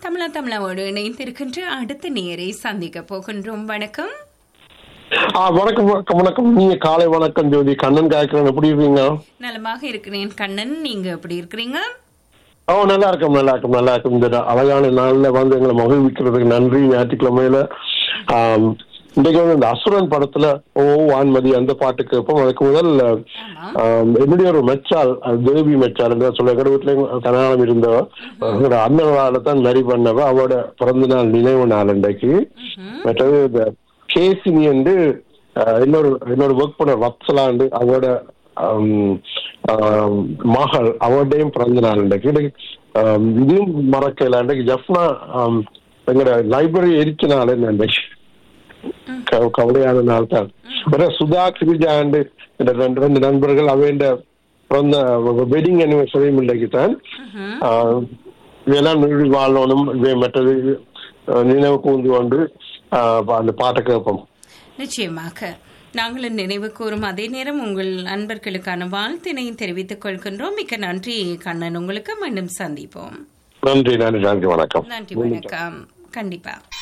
தமிழா தமிழாவோடு இணைந்திருக்கின்ற அடுத்த நேரை சந்திக்க போகின்றோம் வணக்கம் ஆ வணக்கம் வணக்கம் வணக்கம் நீங்க காலை வணக்கம் ஜோதி கண்ணன் காய்க்கிறேன் எப்படி இருக்கீங்க நலமாக இருக்கிறேன் கண்ணன் நீங்க எப்படி இருக்கிறீங்க ஓ நல்லா இருக்கும் நல்லா இருக்கும் நல்லா இருக்கும் இந்த அழகான நாள்ல வந்து எங்களை மகிழ்விக்கிறதுக்கு நன்றி ஞாயிற்றுக்கிழமையில ஆம், இன்றைக்கு வந்து இந்த அசுரன் படத்துல ஓ வான்மதி அந்த பாட்டு கேட்போம் அதுக்கு முதல் ஆமா ஆம், என்னுடைய ஒரு மெச்சால் அது தேவி மெச்சால் என்று சொல்ல எங்க வீட்டுல கல்யாணம் இருந்தவ எங்களோட அண்ணனால தான் நரி பண்ணவ அவட பிறந்த நாள் நினைவு நாள் இன்றைக்கு மற்றது இந்த கேசினி வந்து அஹ், இன்னொரு இன்னொரு ஒர்க் பண்ண வத்சலாண்டு அவரோட ஆம், ஆம், மகள் அவருடையும் பிறந்த நாள் இன்றைக்கு இன்னைக்கு, ஆம், இதையும் மறக்கல இன்றைக்கு ஜப்னா ஆம், எங்களோட லைப்ரரி எரிச்ச நாள் இன்றைக்கு க- கவலையான நாள் தான் வேற சுதா கிரிஜாண்டு இந்த ரெண்டு ரெண்டு நண்பர்கள் அவைண்ட பிறந்த வெட்டிங் அனிவர்சரியும் இன்றைக்கு தான் ஆஹ், இதெல்லாம் நிறுவி வாழணும் இவை மற்றது ஆஹ், நினைவு கூர்ந்து கொண்டு ஆஹ், அந்த பாட்டை கேட்போம் நிச்சயமாக நாங்களும் நினைவு கூறும் அதே நேரம் உங்கள் நண்பர்களுக்கான வாழ்த்தினை தெரிவித்துக் கொள்கின்றோம் மிக்க நன்றி கண்ணன் உங்களுக்கு மீண்டும் சந்திப்போம் நன்றி நன்றி நன்றி வணக்கம் நன்றி வணக்கம் கண்டிப்பா